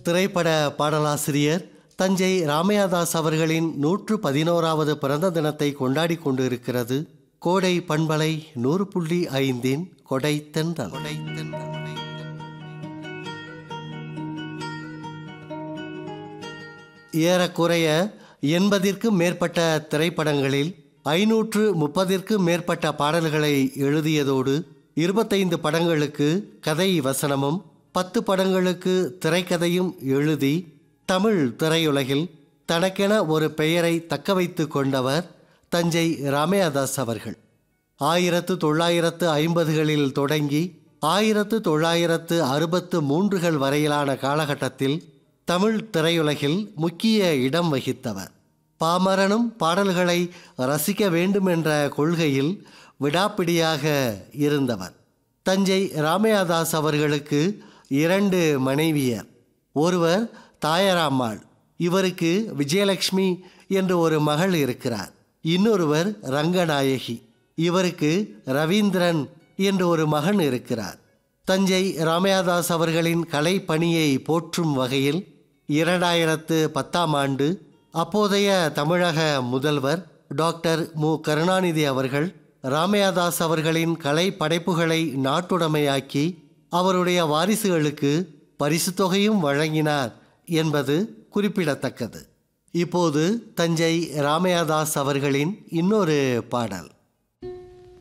திரைப்பட பாடலாசிரியர் தஞ்சை ராமையாதாஸ் அவர்களின் நூற்று பதினோராவது பிறந்த தினத்தை கொண்டாடி கொண்டிருக்கிறது கோடை பண்பலை நூறு புள்ளி ஐந்தின் கொடை தென்றல் ஏறக்குறைய எண்பதிற்கும் மேற்பட்ட திரைப்படங்களில் ஐநூற்று முப்பதிற்கும் மேற்பட்ட பாடல்களை எழுதியதோடு இருபத்தைந்து படங்களுக்கு கதை வசனமும் பத்து படங்களுக்கு திரைக்கதையும் எழுதி தமிழ் திரையுலகில் தனக்கென ஒரு பெயரை தக்க வைத்து கொண்டவர் தஞ்சை ராமையாதாஸ் அவர்கள் ஆயிரத்து தொள்ளாயிரத்து ஐம்பதுகளில் தொடங்கி ஆயிரத்து தொள்ளாயிரத்து அறுபத்து மூன்றுகள் வரையிலான காலகட்டத்தில் தமிழ் திரையுலகில் முக்கிய இடம் வகித்தவர் பாமரனும் பாடல்களை ரசிக்க வேண்டும் என்ற கொள்கையில் விடாப்பிடியாக இருந்தவர் தஞ்சை ராமையாதாஸ் அவர்களுக்கு இரண்டு மனைவியர் ஒருவர் தாயராம்மாள் இவருக்கு விஜயலட்சுமி என்று ஒரு மகள் இருக்கிறார் இன்னொருவர் ரங்கநாயகி இவருக்கு ரவீந்திரன் என்று ஒரு மகன் இருக்கிறார் தஞ்சை ராமையாதாஸ் அவர்களின் கலை பணியை போற்றும் வகையில் இரண்டாயிரத்து பத்தாம் ஆண்டு அப்போதைய தமிழக முதல்வர் டாக்டர் மு கருணாநிதி அவர்கள் ராமையாதாஸ் அவர்களின் கலை படைப்புகளை நாட்டுடைமையாக்கி அவருடைய வாரிசுகளுக்கு பரிசு தொகையும் வழங்கினார் என்பது குறிப்பிடத்தக்கது இப்போது தஞ்சை ராமையாதாஸ் அவர்களின் இன்னொரு பாடல்